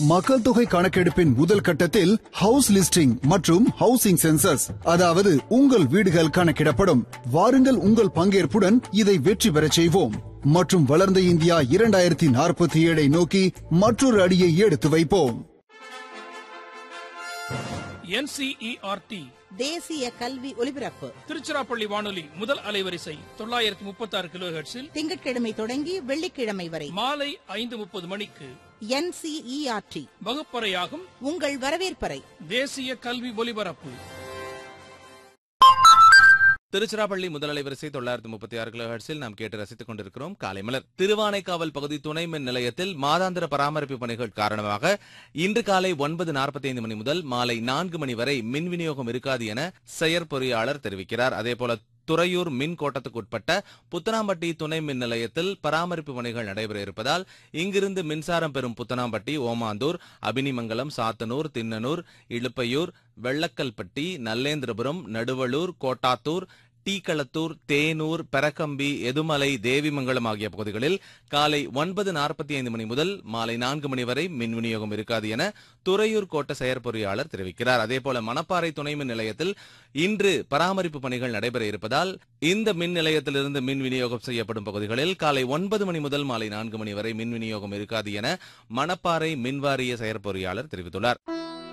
மக்கள் தொகை கணக்கெடுப்பின் முதல் கட்டத்தில் ஹவுஸ் லிஸ்டிங் மற்றும் ஹவுசிங் சென்சஸ் அதாவது உங்கள் வீடுகள் கணக்கிடப்படும் வாருங்கள் உங்கள் பங்கேற்புடன் இதை வெற்றி பெறச் செய்வோம் மற்றும் வளர்ந்த இந்தியா இரண்டாயிரத்தி நாற்பத்தி ஏழை நோக்கி மற்றொரு அடியை எடுத்து வைப்போம் என்சிஇஆர்டி தேசிய கல்வி ஒலிபரப்பு திருச்சிராப்பள்ளி வானொலி முதல் அலைவரிசை தொள்ளாயிரத்தி முப்பத்தி ஆறு கிலோ திங்கட்கிழமை தொடங்கி வெள்ளிக்கிழமை வரை மாலை ஐந்து முப்பது மணிக்கு என்சிஇஆர்டி வகுப்பறையாகும் உங்கள் வரவேற்பறை தேசிய கல்வி ஒலிபரப்பு திருச்சிராப்பள்ளி முதல் அலைவரிசை தொள்ளாயிரத்தி முப்பத்தி ஆறு கிலோ ஹெர்ட்ஸில் நாம் கேட்டு ரசித்துக் கொண்டிருக்கிறோம் காலை மலர் திருவானைக்காவல் பகுதி துணை மின் நிலையத்தில் மாதாந்திர பராமரிப்பு பணிகள் காரணமாக இன்று காலை ஒன்பது நாற்பத்தி ஐந்து மணி முதல் மாலை நான்கு மணி வரை மின் விநியோகம் இருக்காது என செயற்பொறியாளர் தெரிவிக்கிறார் அதேபோல துறையூர் மின் கோட்டத்துக்கு உட்பட்ட புத்தனாம்பட்டி துணை மின் நிலையத்தில் பராமரிப்பு பணிகள் நடைபெற இருப்பதால் இங்கிருந்து மின்சாரம் பெறும் புத்தனாம்பட்டி ஓமாந்தூர் அபினிமங்கலம் சாத்தனூர் தின்னனூர் இழுப்பையூர் வெள்ளக்கல்பட்டி நல்லேந்திரபுரம் நடுவலூர் கோட்டாத்தூர் டீக்களத்தூர் தேனூர் பெரக்கம்பி எதுமலை தேவிமங்கலம் ஆகிய பகுதிகளில் காலை ஒன்பது நாற்பத்தி ஐந்து மணி முதல் மாலை நான்கு மணி வரை மின் விநியோகம் இருக்காது என துறையூர் கோட்ட செயற்பொறியாளர் தெரிவிக்கிறார் அதேபோல மணப்பாறை துணை மின் நிலையத்தில் இன்று பராமரிப்பு பணிகள் நடைபெற இருப்பதால் இந்த மின் நிலையத்திலிருந்து மின் விநியோகம் செய்யப்படும் பகுதிகளில் காலை ஒன்பது மணி முதல் மாலை நான்கு மணி வரை மின் விநியோகம் இருக்காது என மணப்பாறை மின்வாரிய செயற்பொறியாளர் தெரிவித்துள்ளார்